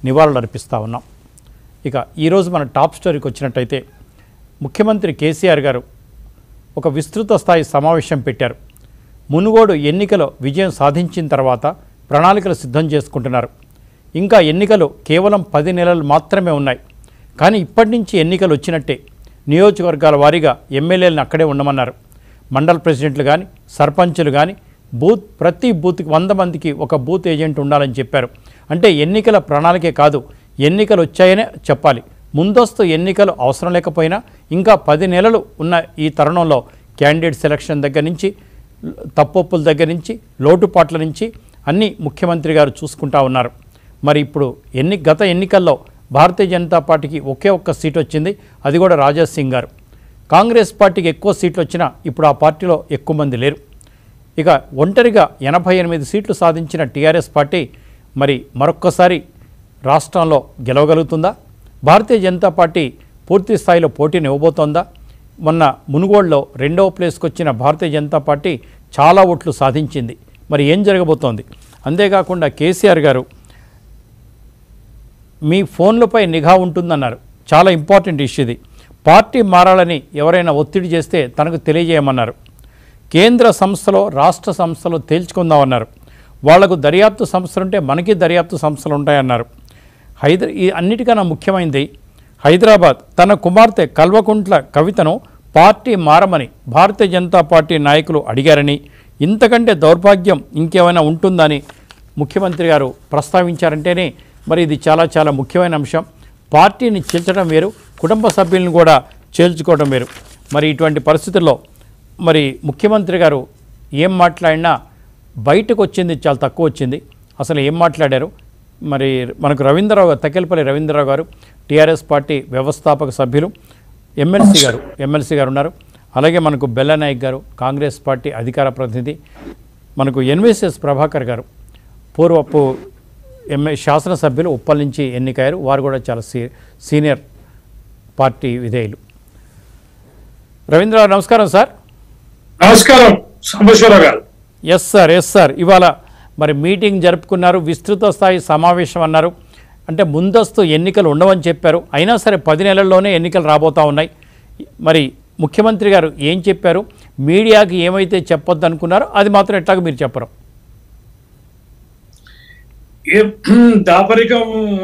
నివాళులు అర్పిస్తూ ఉన్నాం ఇక ఈరోజు మన టాప్ స్టోరీకి వచ్చినట్టయితే ముఖ్యమంత్రి కేసీఆర్ గారు ఒక విస్తృత స్థాయి సమావేశం పెట్టారు మునుగోడు ఎన్నికలో విజయం సాధించిన తర్వాత ప్రణాళికలు సిద్ధం చేసుకుంటున్నారు ఇంకా ఎన్నికలు కేవలం పది నెలలు మాత్రమే ఉన్నాయి కానీ ఇప్పటి నుంచి ఎన్నికలు వచ్చినట్టే నియోజకవర్గాల వారీగా ఎమ్మెల్యేలను అక్కడే ఉండమన్నారు మండల ప్రెసిడెంట్లు కానీ సర్పంచులు కానీ బూత్ ప్రతి బూత్కి వంద మందికి ఒక బూత్ ఏజెంట్ ఉండాలని చెప్పారు అంటే ఎన్నికల ప్రణాళికే కాదు ఎన్నికలు వచ్చాయనే చెప్పాలి ముందస్తు ఎన్నికలు అవసరం లేకపోయినా ఇంకా పది నెలలు ఉన్న ఈ తరుణంలో క్యాండిడేట్ సెలక్షన్ దగ్గర నుంచి తప్పొప్పుల దగ్గర నుంచి లోటుపాట్ల నుంచి అన్నీ ముఖ్యమంత్రి గారు చూసుకుంటా ఉన్నారు మరి ఇప్పుడు ఎన్ని గత ఎన్నికల్లో భారతీయ జనతా పార్టీకి ఒకే ఒక్క సీట్ వచ్చింది అది కూడా రాజా సింగ్ గారు కాంగ్రెస్ పార్టీకి ఎక్కువ సీట్లు వచ్చినా ఇప్పుడు ఆ పార్టీలో ఎక్కువ మంది లేరు ఇక ఒంటరిగా ఎనభై ఎనిమిది సీట్లు సాధించిన టీఆర్ఎస్ పార్టీ మరి మరొక్కసారి రాష్ట్రంలో గెలవగలుగుతుందా భారతీయ జనతా పార్టీ పూర్తి స్థాయిలో పోటీని ఇవ్వబోతోందా మొన్న మునుగోడులో రెండవ ప్లేస్కి వచ్చిన భారతీయ జనతా పార్టీ చాలా ఓట్లు సాధించింది మరి ఏం జరగబోతోంది అంతేకాకుండా కేసీఆర్ గారు మీ ఫోన్లపై నిఘా ఉంటుందన్నారు చాలా ఇంపార్టెంట్ ఇష్యూ ఇది పార్టీ మారాలని ఎవరైనా ఒత్తిడి చేస్తే తనకు తెలియజేయమన్నారు కేంద్ర సంస్థలో రాష్ట్ర సంస్థలో తేల్చుకుందామన్నారు వాళ్లకు దర్యాప్తు సంస్థలు ఉంటే మనకి దర్యాప్తు సంస్థలు ఉంటాయన్నారు హైదర ఈ అన్నిటికన్నా ముఖ్యమైనది హైదరాబాద్ తన కుమార్తె కల్వకుంట్ల కవితను పార్టీ మారమని భారతీయ జనతా పార్టీ నాయకులు అడిగారని ఇంతకంటే దౌర్భాగ్యం ఇంకేమైనా ఉంటుందని ముఖ్యమంత్రి గారు ప్రస్తావించారంటేనే మరి ఇది చాలా చాలా ముఖ్యమైన అంశం పార్టీని చీల్చడం వేరు కుటుంబ సభ్యులను కూడా చేల్చుకోవడం వేరు మరి ఇటువంటి పరిస్థితుల్లో మరి ముఖ్యమంత్రి గారు ఏం మాట్లాడినా బయటకు వచ్చింది చాలా తక్కువ వచ్చింది అసలు ఏం మాట్లాడారు మరి మనకు రవీంద్రరావు గారు తక్కెలపల్లి రవీంద్రరావు గారు టీఆర్ఎస్ పార్టీ వ్యవస్థాపక సభ్యులు ఎమ్మెల్సీ గారు ఎమ్మెల్సీ గారు ఉన్నారు అలాగే మనకు బెల్లనాయక్ గారు కాంగ్రెస్ పార్టీ అధికార ప్రతినిధి మనకు ఎన్విఎస్ఎస్ ప్రభాకర్ గారు పూర్వపు ఎంఏ శాసనసభ్యులు ఉప్పల్ నుంచి ఎన్నికయ్యారు వారు కూడా చాలా సీ సీనియర్ పార్టీ విధేయులు రవీంద్రరావు నమస్కారం సార్ నమస్కారం సాంబశ్వరరావు గారు ఎస్ సార్ ఎస్ సార్ ఇవాళ మరి మీటింగ్ జరుపుకున్నారు విస్తృత స్థాయి సమావేశం అన్నారు అంటే ముందస్తు ఎన్నికలు ఉండవని చెప్పారు అయినా సరే పది నెలల్లోనే ఎన్నికలు రాబోతూ ఉన్నాయి మరి ముఖ్యమంత్రి గారు ఏం చెప్పారు మీడియాకి ఏమైతే చెప్పొద్దు అనుకున్నారో అది మాత్రం ఎట్లాగో మీరు చెప్పరు ఏ దాపరికం